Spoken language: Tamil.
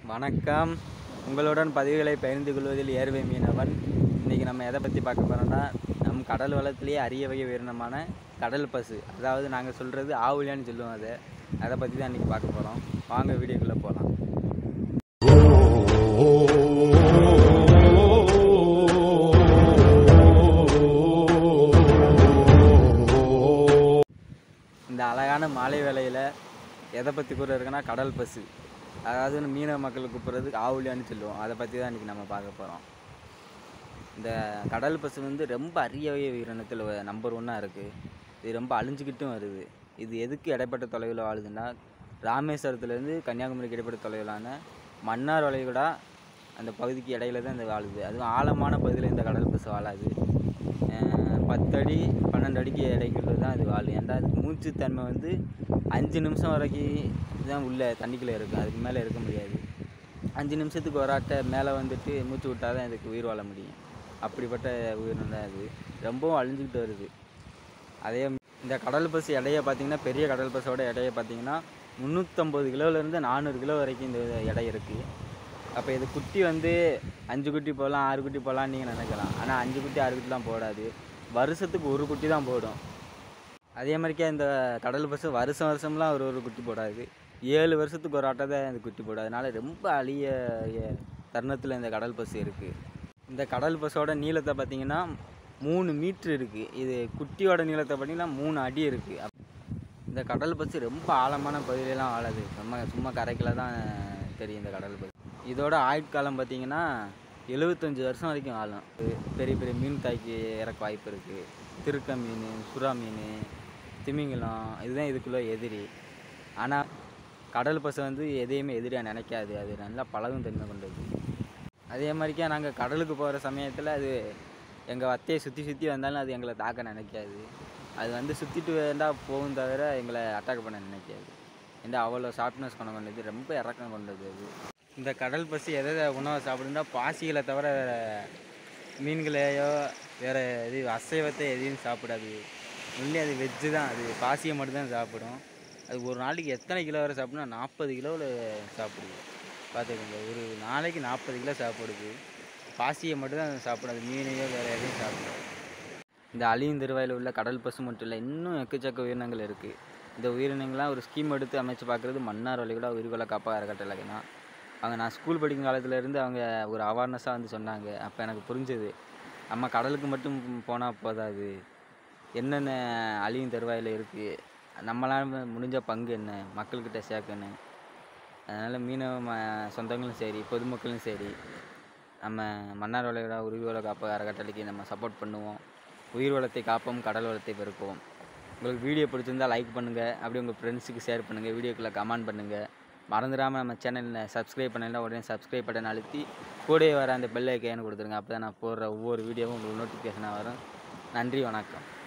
வணக்கம் உங்களுடன் பதிவுகளை பகிர்ந்து கொள்வதில் ஏர்வை மீனவன் இன்றைக்கி நம்ம எதை பற்றி பார்க்க போகிறோம்னா நம் கடல் வளத்திலேயே அரிய வகை உயிரினமான கடல் பசு அதாவது நாங்கள் சொல்கிறது ஆவுலியான்னு சொல்லுவோம் அதை அதை பற்றி தான் இன்றைக்கி பார்க்க போகிறோம் வாங்க வீடியோக்குள்ளே போகலாம் இந்த அழகான மாலை வேளையில் எதை பற்றி கூட இருக்குன்னா கடல் பசு அதாவது மீனவ மக்கள் கூப்பிட்றது ஆவுலியான்னு சொல்லுவோம் அதை பற்றி தான் இன்றைக்கி நம்ம பார்க்க போகிறோம் இந்த கடல் பசு வந்து ரொம்ப அரிய வகை உயிரினத்தில் நம்பர் ஒன்னாக இருக்குது இது ரொம்ப அழிஞ்சுக்கிட்டும் வருது இது எதுக்கு இடைப்பட்ட தொலைவில் வாழுதுன்னா ராமேஸ்வரத்துலேருந்து கன்னியாகுமரிக்கு இடைப்பட்ட தொலைவிலான மன்னார் வளைகுடா அந்த பகுதிக்கு இடையில தான் இந்த வாழுது அதுவும் ஆழமான பகுதியில் இந்த கடல் பசு வாழாது அஹ் பத்து அடி பன்னெண்டு அடிக்கு இடைக்குள்ள தான் அது வாழும் ஏன்டா அதுக்கு மூச்சுத்தன்மை வந்து அஞ்சு நிமிஷம் வரைக்கும் தான் உள்ள தண்ணிக்குள்ளே இருக்கும் அதுக்கு மேலே இருக்க முடியாது அஞ்சு நிமிஷத்துக்கு ஒரு ஆட்டை மேலே வந்துட்டு மூச்சு விட்டால் தான் இதுக்கு உயிர் வாழ முடியும் அப்படிப்பட்ட உயிரினம் தான் அது ரொம்பவும் அழிஞ்சுக்கிட்டு வருது அதே இந்த கடல் பசு எடையை பார்த்தீங்கன்னா பெரிய கடல் பசோட எடையை பார்த்தீங்கன்னா முந்நூற்றம்பது கிலோலேருந்து நானூறு கிலோ வரைக்கும் இந்த எடை இருக்குது அப்போ இது குட்டி வந்து அஞ்சு குட்டி போடலாம் ஆறு குட்டி போடலாம்னு நீங்கள் நினைக்கலாம் ஆனால் அஞ்சு குட்டி ஆறு குட்டிலாம் போடாது வருஷத்துக்கு ஒரு குட்டி தான் போடும் அதே மாதிரிக்கே இந்த கடல் பசு வருஷம் வருஷம்லாம் ஒரு ஒரு குட்டி போடாது ஏழு வருஷத்துக்கு ஒரு ஆட்டை தான் இந்த குட்டி போடும் அதனால ரொம்ப அழிய அழிய தருணத்தில் இந்த கடல் பசு இருக்குது இந்த கடல் பசோட நீளத்தை பார்த்தீங்கன்னா மூணு மீட்ரு இருக்குது இது குட்டியோட நீளத்தை பார்த்தீங்கன்னா மூணு அடி இருக்குது இந்த கடல் பசு ரொம்ப ஆழமான பகுதியிலலாம் வாழாது நம்ம சும்மா கரைக்கில் தான் தெரியும் இந்த கடல் பசு இதோட ஆயுட்காலம் பார்த்தீங்கன்னா எழுபத்தஞ்சு வருஷம் வரைக்கும் வாழும் இது பெரிய பெரிய மீன் தாய்க்கு இறக்க வாய்ப்பு இருக்குது திருக்க மீன் சுறா மீன் திமிங்கலம் இதுதான் இதுக்குள்ளே எதிரி ஆனால் கடல் பசு வந்து எதையுமே எதிரியாக நினைக்காது அது நல்லா பழகும் தன்மை கொண்டது அதே மாதிரிக்கா நாங்கள் கடலுக்கு போகிற சமயத்தில் அது எங்கள் வத்தையை சுற்றி சுற்றி வந்தாலும் அது எங்களை தாக்க நினைக்காது அது வந்து சுற்றிட்டு வேண்டா போகும் தவிர எங்களை அட்டாக் பண்ண நினைக்காது ஏன்டா அவ்வளோ ஷார்ப்னஸ் கொண்டு கொண்டது ரொம்ப இறக்கம் கொண்டது அது இந்த கடல் பசி எதை எதை உணவை சாப்பிடுன்னா பாசிகளை தவிர வேறு மீன்களையோ வேறு இது அசைவத்தை எதையும் சாப்பிடாது ஒன்லி அது வெஜ்ஜு தான் அது பாசியை மட்டும்தான் சாப்பிடும் அது ஒரு நாளைக்கு எத்தனை கிலோ வரை சாப்பிடுனா நாற்பது கிலோவில் சாப்பிடுது பார்த்துக்கோங்க ஒரு நாளைக்கு நாற்பது கிலோ சாப்பிடுது பாசியை மட்டும்தான் சாப்பிடும் அது மீனையோ வேறு எதையும் சாப்பிடாது இந்த அழியும் திருவாயில் உள்ள கடல் பசு மட்டும் இல்லை இன்னும் எக்கச்சக்க உயிரினங்கள் இருக்குது இந்த உயிரினங்கள்லாம் ஒரு ஸ்கீம் எடுத்து அமைச்சு பார்க்குறது மன்னார் வழிகூட உயிர்கொலை காப்பா அறக்கட்டளை தான் அவங்க நான் ஸ்கூல் படிக்கும் காலத்துலேருந்து அவங்க ஒரு அவேர்னஸாக வந்து சொன்னாங்க அப்போ எனக்கு புரிஞ்சது நம்ம கடலுக்கு மட்டும் போனால் போதாது என்னென்ன அழியும் தருவாயில் இருக்குது நம்மளால் முடிஞ்ச பங்கு என்ன மக்கள்கிட்ட சேர்க்கணும் அதனால் மீனவ ம- சொந்தங்களும் சரி பொதுமக்களும் சரி நம்ம மன்னார் வளைகுடா உயிர்வள காப்பு அறக்கட்டளைக்கு நம்ம சப்போர்ட் பண்ணுவோம் உயிர் வளத்தை காப்போம் கடல் வளத்தை பெருக்குவோம் உங்களுக்கு வீடியோ பிடிச்சிருந்தா லைக் பண்ணுங்கள் அப்படியே உங்கள் ஃப்ரெண்ட்ஸுக்கு ஷேர் பண்ணுங்கள் வீடியோக்குள்ளே கமெண்ட் பண்ணுங்கள் மறந்துடாமல் நம்ம சேனலில் சப்ஸ்கிரைப் பண்ணலாம் உடனே சப்ஸ்கிரைப் பட்டன் அழுத்தி கூடவே வர அந்த பெல் ஐக்கையானு கொடுத்துருங்க அப்போ தான் நான் போடுற ஒவ்வொரு வீடியோவும் உங்களுக்கு நோட்டிஃபிகேஷனாக வரும் நன்றி வணக்கம்